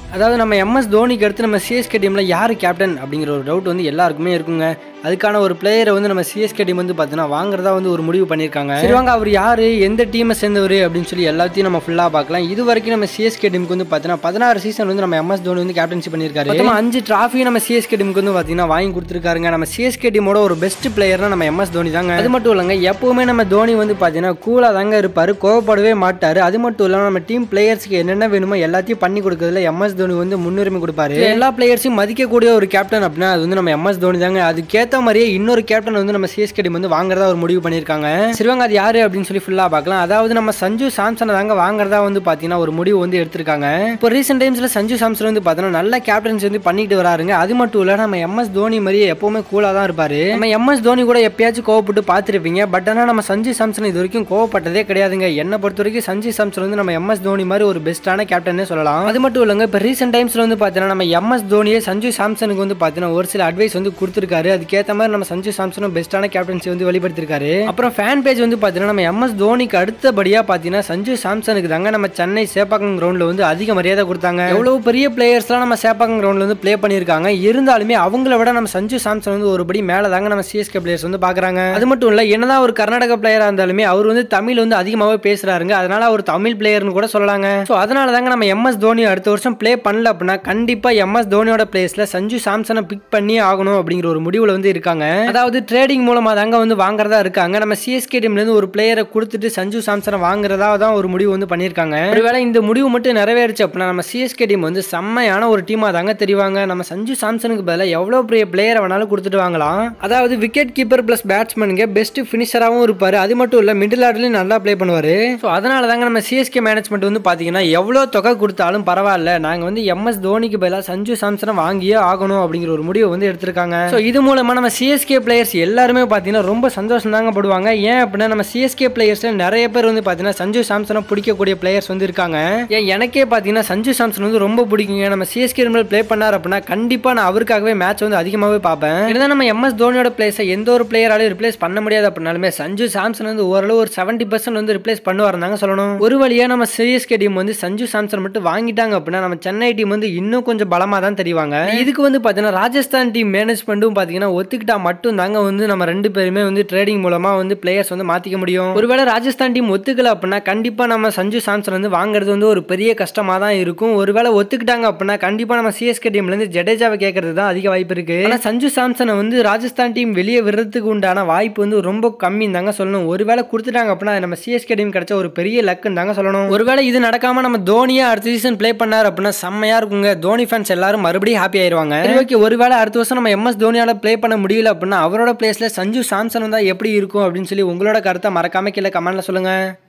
அதாவது நம்ம எம்எஸ் தோனிக்கு அடுத்து நம்ம சிஎஸ்கே டீமில் யார் கேப்டன் அப்படிங்கிற ஒரு டவுட் வந்து எல்லாருக்குமே இருக்குங்க அதுக்கான ஒரு பிளேயரை வந்து நம்ம சிஎஸ்கே டீம் வந்து பார்த்தீங்கன்னா வாங்குறதா வந்து ஒரு முடிவு பண்ணியிருக்காங்க சரி வாங்க அவர் யார் எந்த டீமை சேர்ந்தவர் அப்படின்னு சொல்லி எல்லாத்தையும் நம்ம ஃபுல்லாக பார்க்கலாம் இது வரைக்கும் நம்ம சிஎஸ்கே டீமுக்கு வந்து பார்த்தீங்கன்னா பதினாறு சீசன் வந்து நம்ம எம்எஸ் தோனி வந்து கேப்டன்சி பண்ணியிருக்காரு மொத்தமா அஞ்சு டிராஃபி நம்ம சிஎஸ்கே டீமுக்கு வந்து பார்த்தீங்கன்னா வாங்கி கொடுத்துருக்காருங்க நம்ம சிஎஸ்கே டீமோட ஒரு பெஸ்ட் பிளேயர்னா நம்ம எம்எஸ் தோனி தாங்க அது மட்டும் இல்லைங்க எப்பவுமே நம்ம தோனி வந்து பார்த்தீங்கன்னா கூலாக தாங்க இருப்பார் கோவப்படவே மாட்டார் அது மட்டும் இல்லாமல் நம்ம டீம் பிளேயர்ஸ்க்கு என்னென்ன வேணுமோ எல்லாத்தையும் பண்ணி கொடுக்கறதுல எம்எஸ் தோனி வந்து முன்னுரிமை கொடுப்பாரு இதுல எல்லா பிளேயர்ஸையும் மதிக்கக்கூடிய ஒரு கேப்டன் அப்படின்னா அது வந்து நம்ம எம்எஸ் தோனி தாங்க அதுக்கேற்ற மாதிரியே இன்னொரு கேப்டன் வந்து நம்ம சிஎஸ்கே டீம் வந்து வாங்குறதா ஒரு முடிவு பண்ணியிருக்காங்க சரிவாங்க அது யாரு அப்படின்னு சொல்லி ஃபுல்லாக பார்க்கலாம் அதாவது நம்ம சஞ்சு சாம்சனை தாங்க வாங்குறதா வந்து பார்த்தீங்கன்னா ஒரு முடிவு வந்து எடுத்திருக்காங்க இப்போ ரீசெண்ட் டைம்ஸில் சஞ்சு சாம்சன் வந்து பார்த்தீங்கன்னா நல்ல கேப்டன்ஸ் வந்து பண்ணிட்டு வராருங்க அது மட்டும் இல்லை நம்ம எம்எஸ் தோனி மாதிரியே எப்பவுமே கூலாக தான் இருப்பாரு நம்ம எம்எஸ் தோனி கூட எப்பயாச்சும் கோவப்பட்டு பார்த்துருப்பீங்க பட் ஆனால் நம்ம சஞ்சு சாம்சன் இது வரைக்கும் கோவப்பட்டதே கிடையாதுங்க என்னை பொறுத்த வரைக்கும் சஞ்சு சாம்சன் வந்து நம்ம எம்எஸ் தோனி மாதிரி ஒரு பெஸ்ட்டான கேப்டனே சொல்லலாம் அது மட்டும் இல்லைங்க இப்போ ரீசெண்ட் டைம்ஸில் வந்து பார்த்தீங்கன்னா நம்ம எம்எஸ் தோனியே சஞ்சு சாம்சனுக்கு வந்து பார்த்தீங்கன்னா ஒரு சில அட்வைஸ் வந்து கொடுத்துருக்காரு அதுக்கேற்ற மாதிரி நம்ம சஞ்சு சாம்சனும் பெஸ்ட்டான கேப்டன்சி வந்து வெளிப்படுத்திருக்காரு அப்புறம் ஃபேன் பேஜ் வந்து பார்த்தீங்கன்னா நம்ம எம்எஸ் தோனிக்கு அடுத்தபடியாக பார்த்தீங்கன்னா சஞ்சு சாம்சனுக்கு தாங்க நம்ம சென்னை சேப்பாக்கம் கிரவுண்டில் வந்து அதிக மரியாதை கொடுத்தாங்க எவ்வளவு பெரிய பிளேயர்ஸ்லாம் நம்ம சேப்பாக்கம் கிரவுண்டில் வந்து ப்ளே பண்ணியிருக்காங்க இருந்தாலுமே அவங்கள விட நம்ம சஞ்சு சாம்சன் வந்து ஒருபடி மேலே தாங்க நம்ம சிஎஸ்கே பிளேயர்ஸ் வந்து பார்க்குறாங்க அது மட்டும் இல்லை என்னதான் ஒரு கர்நாடக பிளேயராக இருந்தாலுமே அவர் வந்து தமிழ் வந்து அதிகமாகவே பேசுறாருங்க அதனால அவர் தமிழ் பிளேயர்னு கூட சொல்லலாங்க ஸோ அதனால தாங்க நம்ம எம்எஸ் தோனி அடுத்த வருஷம் ப்ளே பண்ணல அப்படின்னா கண்டிப்பாக எம்எஸ் தோனியோட பிளேஸ்ல சஞ்சு சாம்சனை பிக் பண்ணி ஆகணும் அப்படிங்கிற ஒரு முடிவில் வந்து இருக்காங்க அதாவது ட்ரேடிங் மூலமாக தாங்க வந்து வாங்குறதா இருக்காங்க நம்ம சிஎஸ்கே டீம்லேருந்து ஒரு பிளேயரை கொடுத்துட்டு சஞ்சு சாம்சனை வாங்குறதா தான் ஒரு முடிவு வந்து பண்ணியிருக்காங்க ஒருவேளை இந்த முடிவு மட்டும் நிறைவேறுச்சு அப்படின்னா நம்ம சிஎஸ்கே டீம் வந்து செம்மையான ஒரு டீமாக தாங்க தெரிவாங்க நம்ம சஞ்சு சாம்சனுக்கு பதிலாக எவ்வளோ பெரிய பிளேயரை வேணாலும் கொடுத்துட்டு வாங்கலாம் அதாவது விக்கெட் கீப்பர் ப்ளஸ் பேட்ஸ்மேனுக்கு பெஸ்ட் ஃபினிஷராகவும் இருப்பார் அது மட்டும் இல்லை மிடில் ஆர்டர்லையும் நல்லா ப்ளே பண்ணுவார் ஸோ அதனால தாங்க நம்ம சிஎஸ்கே மேனேஜ்மெண்ட் வந்து பார்த்தீங்கன்னா எவ்வளோ தொகை கொடுத்தாலும் பரவாயில்ல நாங்கள் வந்து எம்எஸ் தோனிக்கு பதிலாக சஞ்சு சாம்சனை வாங்கியே ஆகணும் அப்படிங்கிற ஒரு முடிவை வந்து எடுத்திருக்காங்க ஸோ இது மூலமாக நம்ம சிஎஸ்கே பிளேயர்ஸ் எல்லாருமே பார்த்தீங்கன்னா ரொம்ப சந்தோஷம் தாங்க படுவாங்க ஏன் அப்படின்னா நம்ம சிஎஸ்கே பிளேயர்ஸ்ல நிறைய பேர் வந்து பார்த்தீங்கன்னா சஞ்சு சாம்சனை பிடிக்கக்கூடிய பிளேயர்ஸ் வந்து இருக்காங்க ஏன் எனக்கே பார்த்தீங்கன்னா சஞ்சு சாம்சன் வந்து ரொம்ப பிடிக்குங்க நம்ம சிஎஸ்கே ப்ளே பண்ணார் அப்படின்னா கண்டிப்பாக நான் அவருக்காகவே மேட்ச் வந்து அதிகமாகவே பார்ப்பேன் இதுதான் நம்ம எம்எஸ் தோனியோட பிளேஸை எந்த ஒரு பிளேயராலையும் ரிப்ளேஸ் பண்ண முடியாது அப்படின்னாலுமே சஞ்சு சாம்சன் வந்து ஓரளவு ஒரு செவன்டி பர்சன்ட் வந்து ரிப்ளேஸ் பண்ணுவார் தாங்க சொல்லணும் ஒரு வழியா நம்ம சிஎஸ்கே டீம் வந்து சஞ்சு சாம்சன் மட்டும் வாங்கிட்டாங்க அப்படின்னா நம்ம சென்னை டீம் வந்து இன்னும் கொஞ்சம் பலமாக தான் தெரிவாங்க இதுக்கு வந்து பார்த்தீங்கன்னா ராஜஸ்தான் டீம் மேனேஜ்மெண்ட்டும் பார்த்தீங்கன்னா ஒத்துக்கிட்டா மட்டும் தாங்க வந்து நம்ம ரெண்டு பேருமே வந்து ட்ரேடிங் மூலமா வந்து பிளேயர்ஸ் வந்து மாத்திக்க முடியும் ஒருவேளை ராஜஸ்தான் டீம் ஒத்துக்கல அப்படின்னா கண்டிப்பா நம்ம சஞ்சு சாம்சன் வந்து வாங்குறது வந்து ஒரு பெரிய கஷ்டமா தான் இருக்கும் ஒருவேளை ஒத்துக்கிட்டாங்க அப்படின்னா கண்டிப்பா நம்ம சிஎஸ்கே டீம்ல இருந்து ஜடேஜாவை கேட்கறது தான் அதிக வாய்ப்பு இருக்கு ஆனா சஞ்சு சாம்சனை வந்து ராஜஸ்தான் டீம் வெளியே விடுறதுக்கு உண்டான வாய்ப்பு வந்து ரொம்ப கம்மி தாங்க சொல்லணும் ஒருவேளை கொடுத்துட்டாங்க அப்படின்னா அது நம்ம சிஎஸ்கே டீம் கிடைச்ச ஒரு பெரிய லக்குன்னு தாங்க சொல்லணும் ஒருவேளை இது நடக்காம நம்ம தோனியா அடுத்த சீசன் ப்ளே பண்ணார் அப்படின்னா செம்மையா இருக்குங்க தோனி ஃபேன்ஸ் எல்லாரும் மறுபடியும் ஹாப்பி ஆயிருவாங்க ஓகே ஒருவேளை அடுத்த வருஷம் நம்ம எம்எஸ் தோனியால ப்ளே பண்ண முடியல அப்படின்னா அவரோட பிளேஸ்ல சஞ்சு சாம்சன் வந்தா எப்படி இருக்கும் அப்படின்னு சொல்லி உங்களோட கருத்தை மறக்காம கீழே கமெண்ட்ல சொல்லுங்க